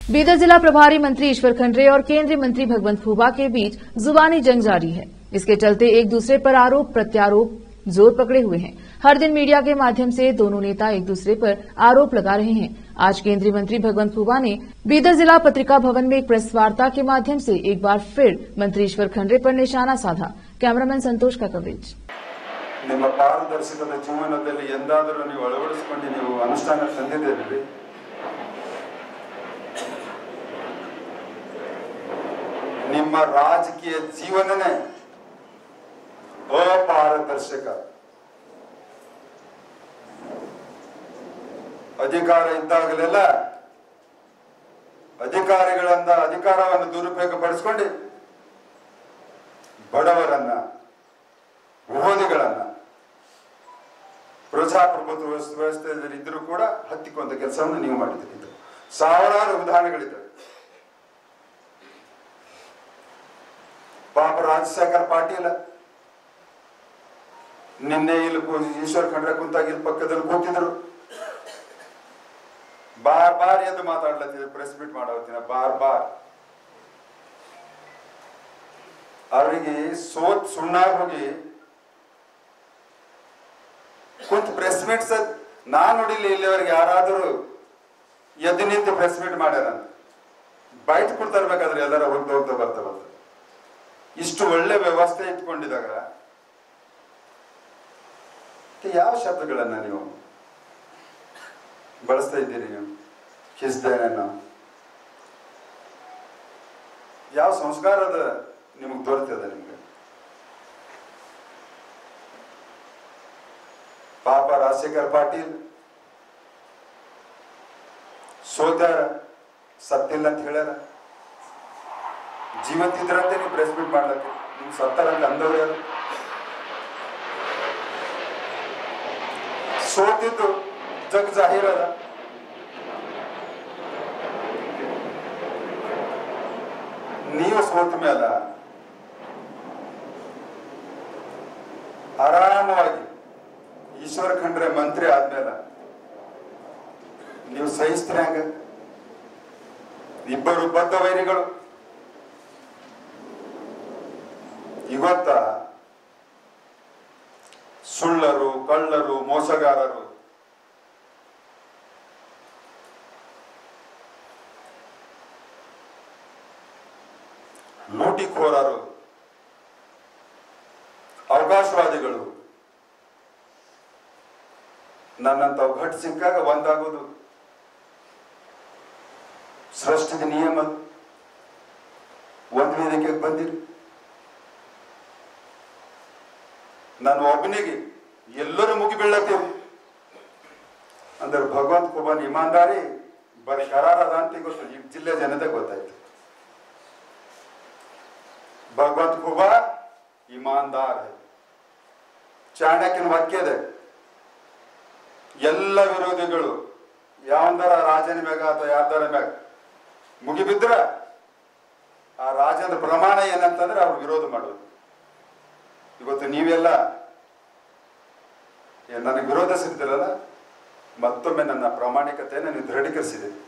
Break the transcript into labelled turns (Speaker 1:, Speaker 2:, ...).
Speaker 1: बीदर जिला प्रभारी मंत्री ईश्वर खंडरे और केंद्रीय मंत्री भगवंत फूबा के बीच जुबानी जंग जारी है इसके चलते एक दूसरे पर आरोप प्रत्यारोप जोर पकड़े हुए हैं हर दिन मीडिया के माध्यम से दोनों नेता एक दूसरे पर आरोप लगा रहे हैं आज केंद्रीय मंत्री भगवंत फूबा ने बीदर जिला पत्रिका भवन में एक प्रेस वार्ता के माध्यम से एक बार फिर मंत्री ईश्वर खंडरे पर निशाना साधा कैमरामैन संतोष का कवरेज
Speaker 2: ನಿಮ್ಮ ಪಾರದರ್ಶಕದ ಜೀವನದಲ್ಲಿ ಎಂದಾದರೂ ನೀವು ಅಳವಡಿಸಿಕೊಂಡು ನೀವು ಅನುಷ್ಠಾನ ತಂದಿದ್ದೀರಿ ನಿಮ್ಮ ರಾಜಕೀಯ ಜೀವನನೇ ಅಪಾರದರ್ಶಕ ಅಧಿಕಾರ ಇದ್ದಾಗಲೆಲ್ಲ ಅಧಿಕಾರಿಗಳಿಂದ ಅಧಿಕಾರವನ್ನು ದುರುಪಯೋಗ ಪಡಿಸ್ಕೊಂಡು ಬಡವರನ್ನ ವಿರೋಧಿಗಳನ್ನ ಪ್ರಜಾಪ್ರಭುತ್ವ ವ್ಯವಸ್ಥೆ ವ್ಯವಸ್ಥೆಯಲ್ಲಿ ಇದ್ರೂ ಕೂಡ ಹತ್ತಿಕೊಂಡ ಕೆಲಸವನ್ನು ನೀವು ಮಾಡಿದ್ದೀರಿ ಇದು ಸಾವಿರಾರು ಉದಾಹರಣೆಗಳಿದ್ದಾವೆ ಪಾಪ ರಾಜಶೇಖರ್ ಪಾಟೀಲ ನಿನ್ನೆ ಇಲ್ಲಿ ಕೂ- ಈಶ್ವರ್ ಖಂಡ್ರೆ ಕುಂತಾಗ ಇಲ್ಲಿ ಪಕ್ಕದಲ್ಲಿ ಕೂತಿದ್ರು ಬಾರ್ ಬಾರ್ ಎದ್ದು ಮಾತಾಡ್ಲತ್ತಿದ್ರು ಪ್ರೆಸ್ ಮೀಟ್ ಮಾಡೋತ್ತಿನ ಬಾರ್ ಬಾರ್ ಅವರಿಗೆ ಸೋತ್ ಸುಣ್ಣಾಗಿ ಹೋಗಿ ಕುಂತ್ ಪ್ರೆಸ್ ಮೀಟ್ ಸದ್ ನಾನ್ ನೋಡಿಲ್ಲ ಇಲ್ಲಿವರೆಗೆ ಯಾರಾದರೂ ಎದ್ದು ನಿಂತು ಪ್ರೆಸ್ ಮೀಟ್ ಮಾಡ್ಯಾರ ಬೈಟ್ ಕೊಡ್ತಿರ್ಬೇಕಾದ್ರೆ ಎಲ್ಲರ ಹೋಗ್ತಾ ಹೋಗ್ತಾ ಬರ್ತಾ ಬರ್ತಾ ಇಷ್ಟು ಒಳ್ಳೆ ವ್ಯವಸ್ಥೆ ಇಟ್ಕೊಂಡಿದಾಗ ಯಾವ ಶಬ್ದಗಳನ್ನ ನೀವು ಬಳಸ್ತಾ ಇದ್ದೀರಿ ನೀವು ಕಿಸ್ದೇನ ಯಾವ ಸಂಸ್ಕಾರದ ನಿಮಗೆ ದೊರೆತದ ನಿಮ್ಗೆ ಪಾಪ ರಾಜಶೇಖರ್ ಪಾಟೀಲ್ ಸೋತ್ಯಾರ ಸತ್ತಿಲ್ಲ ಅಂತ ಹೇಳ್ಯಾರ ಜೀವಂತಿದ್ರಂತೆ ನೀವು ಪ್ರೆಸ್ ಮೀಟ್ ಮಾಡ್ಲತ್ತಿ ನಿಮ್ ಸತ್ತಾರಂತ ಅಂದವ್ರು ಯಾರು ಸೋತಿದ್ದು ಜಗ್ ಜಾಹೀರದ ನೀವು ಸೋತ ಮೇಲೆ ಆರಾಮವಾಗಿ ಈಶ್ವರ ಖಂಡ್ರೆ ಮಂತ್ರಿ ಆದ್ಮೇಲೆ ನೀವು ಸಹಿಸ್ತೀರಿ ಹಂಗ ಇಬ್ಬರು ಬದ್ಧ ವೈರಿಗಳು ಇವತ್ತ ಸುಳ್ಳರು ಕಳ್ಳರು ಮೋಸಗಾರರು ಲೂಟಿಖೋರರು ಅವಕಾಶವಾದಿಗಳು ನನ್ನಂತ ಘಟ್ ಸಿಕ್ಕಾಗ ಒಂದಾಗೋದು ಸೃಷ್ಟಿದ ನಿಯಮ ಒಂದ್ ವೇದಿಕೆಗೆ ಬಂದಿರಿ ನಾನು ಒಬ್ಬನಿಗೆ ಎಲ್ಲರೂ ಮುಗಿ ಬೀಳತ್ತೀವಿ ಅಂದ್ರೆ ಭಗವಂತ ಕುಬನ್ ಇಮಾನ್ದಾರಿ ಬರೀ ಕರಾರ ಅದ ಅಂತ ಗೊತ್ತು ಈ ಜಿಲ್ಲೆ ಜನತೆ ಗೊತ್ತಾಯ್ತು ಭಗವಂತ ಕುಬಾ ಇಮಾನ್ದಾರ್ ಹೈ. ಚಾಣಕ್ಯನ ವಾಕ್ಯ ಇದೆ ಎಲ್ಲ ವಿರೋಧಿಗಳು ಯಾವಂದರ ರಾಜನ ಮ್ಯಾಗ ಅಥವಾ ಯಾರ್ದಾರ ಮ್ಯಾಗ ಮುಗಿಬಿದ್ರ ಆ ರಾಜನ ಪ್ರಮಾಣ ಏನಂತಂದ್ರೆ ಅವ್ರು ವಿರೋಧ ಮಾಡೋದು ಇವತ್ತು ನೀವೆಲ್ಲ ಏ, ನನಗೆ ವಿರೋಧಿಸಿರ್ತೀರಲ್ಲ ಮತ್ತೊಮ್ಮೆ ನನ್ನ ಪ್ರಾಮಾಣಿಕತೆಯನ್ನು ನೀವು ದೃಢೀಕರಿಸಿದೆ